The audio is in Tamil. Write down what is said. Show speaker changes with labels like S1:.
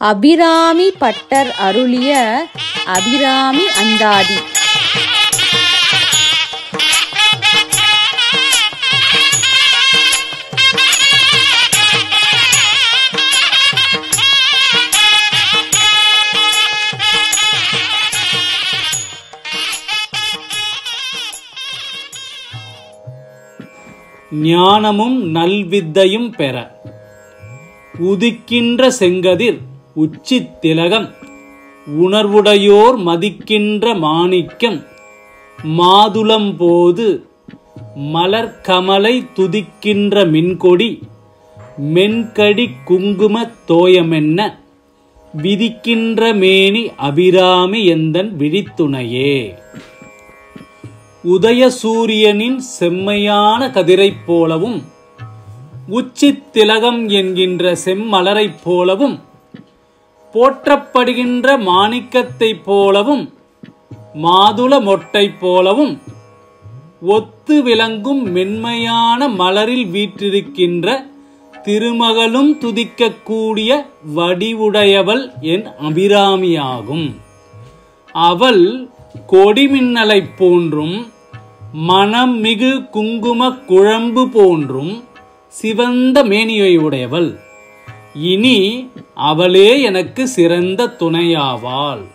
S1: அபிராமி பட்டர் அருளிய அபிராமி அந்தாதி
S2: ஞானமும் நல்வித்தையும் பெற உதிக்கின்ற செங்கதிர் உச்சித் திலகம் உணர்வுடையோர் மதிக்கின்ற மாணிக்கம் மாதுளம் போது மலர்கமலை துதிக்கின்ற மின்கொடி மென்கடி குங்குமத் தோயமென்ன விதிக்கின்ற மேனி அபிராமி எந்தன் விழித்துணையே உதய சூரியனின் செம்மையான கதிரைப் போலவும் உச்சித் திலகம் என்கின்ற செம்மலரைப் போலவும் போற்றப்படுகின்ற மாணிக்கத்தைப் போலவும் மாதுள மொட்டைப் போலவும் ஒத்து விளங்கும் மென்மையான மலரில் வீற்றிருக்கின்ற திருமகளும் துதிக்கக்கூடிய வடிவுடையவள் என் அபிராமியாகும் அவள் கொடிமின்னலைப் போன்றும் மனம் மிகு குங்கும குழம்பு போன்றும் சிவந்த மேனியையுடையவள் இனி அவளே எனக்கு சிறந்த துணையாவாள்